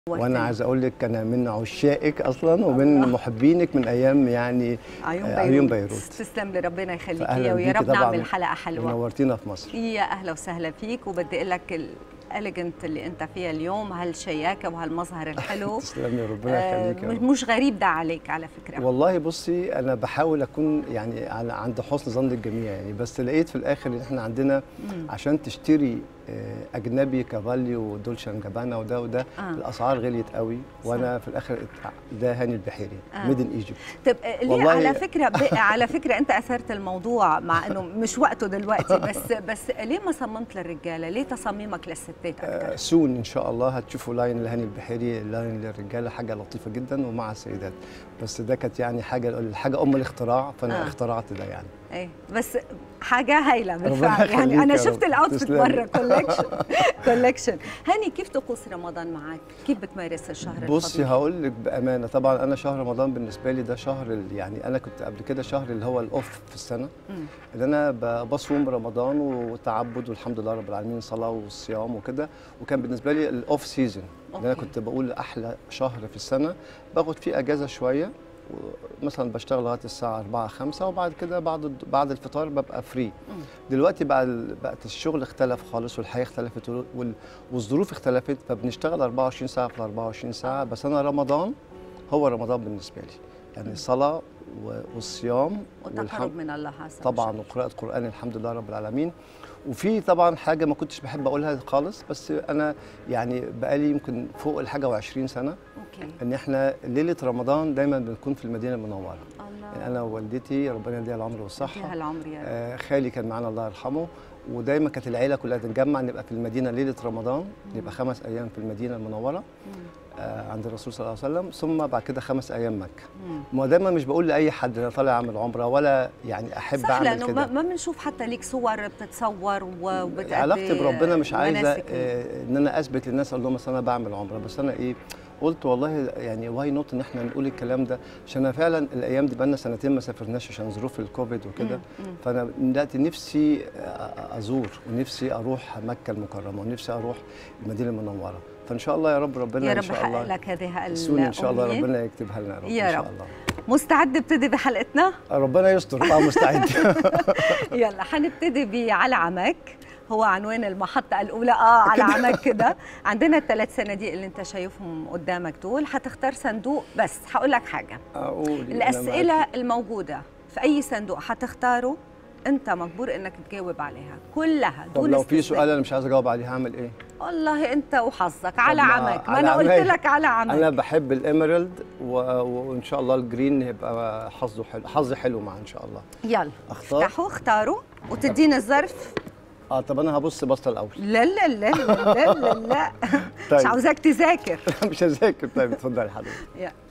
وانا عايز اقول لك انا من عشائك اصلا ومن محبينك من ايام يعني عيون آه، بيروت, عيون بيروت. تسلم لي ربنا يخليك فأهلاً يا ويا بيكي رب طبعاً. نعمل حلقه حلوه نورتينا في مصر يا اهلا وسهلا فيك وبدي اقول لك الاليجنت اللي انت فيها اليوم هالشياكه وهالمظهر الحلو تسلمي ربنا آه، يخليك يا مش- رب. مش غريب ده عليك على فكره والله بصي انا بحاول اكون يعني على عند حسن ظن الجميع يعني بس لقيت في الاخر ان احنا عندنا مم. عشان تشتري آه، اجنبي كافالي ودولشان جابانا وده وده آه. الاسعار غليت قوي وانا في الاخر ات- ده هاني البحيري آه. ميد ان ايجيبت طب آه، ليه والله- على فكره ب... على فكره انت اثرت الموضوع مع انه مش وقته دلوقتي بس بس ليه ما صممت للرجاله ليه تصاميمك للستات اكثر سون ان شاء الله هتشوفوا لاين لهاني البحيري لاين للرجاله حاجه لطيفه جدا ومع السيدات بس ده كانت يعني حاجه الحاجه ام الاختراع فانا آه. آه. اخترعت ده يعني ايه بس حاجه هايله ربنا بالفعل يعني يخليك انا يا شفت رب. الاوتفيت تسلمي. مره كولكشن كولكشن هاني كيف طقوس رمضان معك كيف بتمارس الشهر بصي الفضيل؟ هقول لك بامانه طبعا انا شهر رمضان بالنسبه لي ده شهر ال- يعني انا كنت قبل كده شهر اللي هو الاوف في السنه مم. اللي انا ب- بصوم رمضان وتعبد والحمد لله رب العالمين صلاه والصيام وكده وكان بالنسبه لي الاوف سيزون اللي انا أوكي. كنت بقول احلى شهر في السنه باخد فيه اجازه شويه مثلا بشتغل لغايه الساعه 4 5 وبعد كده بعد الد- بعد الفطار ببقى فري مم. دلوقتي بقى ال- بقت الشغل اختلف خالص والحياه اختلفت وال- وال- والظروف اختلفت فبنشتغل 24 ساعه في ال 24 ساعه بس انا رمضان هو رمضان بالنسبه لي يعني الصلاه و- والصيام والتقرب من الله عز وجل طبعا وقراءة قرآن الحمد لله رب العالمين وفي طبعا حاجة ما كنتش بحب أقولها خالص بس أنا يعني بقالي يمكن فوق الحاجة وعشرين سنة اوكي إن إحنا ليلة رمضان دايما بنكون في المدينة المنورة الله يعني أنا ووالدتي ربنا يديها العمر فيها والصحة العمر يا رب آه خالي كان معانا الله يرحمه ودايما كانت العيلة كلها تتجمع نبقى في المدينة ليلة رمضان نبقى خمس أيام في المدينة المنورة مم. آه عند الرسول صلى الله عليه وسلم ثم بعد كده خمس أيام مكة مم. ما دايما مش بقول لأي حد أنا طالع أعمل عمرة ولا يعني أحب صح أعمل لانه كده ما ما بنشوف حتى ليك صور بتتصور و- وبتأدي علاقتي بربنا مش عايزه مناسك. آه، ان انا اثبت للناس اقول لهم أصل انا بعمل عمره بس انا ايه قلت والله يعني واي نوت ان احنا نقول الكلام ده عشان أنا فعلا الايام دي بقالنا سنتين ما سافرناش عشان ظروف الكوفيد وكده مم. مم. فانا دلوقتي نفسي آه، ازور ونفسي اروح مكه المكرمه ونفسي اروح المدينه المنوره فان شاء الله يا رب ربنا يا ان رب شاء يحقق الله لك هذه سوني ان شاء الله الأمنية. ربنا يكتبها لنا يا رب يا ان شاء رب. الله مستعد ابتدي بحلقتنا ربنا يستر طبعا مستعد يلا حنبتدي بعلى عمك هو عنوان المحطة الأولى آه على عمك كده عندنا الثلاث صناديق اللي أنت شايفهم قدامك دول هتختار صندوق بس هقول لك حاجة اقول أنا الأسئلة معاكي. الموجودة في أي صندوق هتختاره أنت مجبور إنك تجاوب عليها كلها طب دون لو في استثناء. سؤال انا مش عايز اجاوب عليه هعمل ايه والله أنت وحظك على ما- عمك ما على أنا قلت عمك. لك على عمك انا بحب الاميرالد و... وان شاء الله الجرين هيبقى حظه حلو حظي حلو معاه ان شاء الله يلا اختار افتحوا اختاروا وتديني الظرف اه طب انا هبص بصه الاول لا لا لا لا لا لا مش طيب عاوزاك تذاكر مش هذاكر طيب اتفضلي حضرتك يلا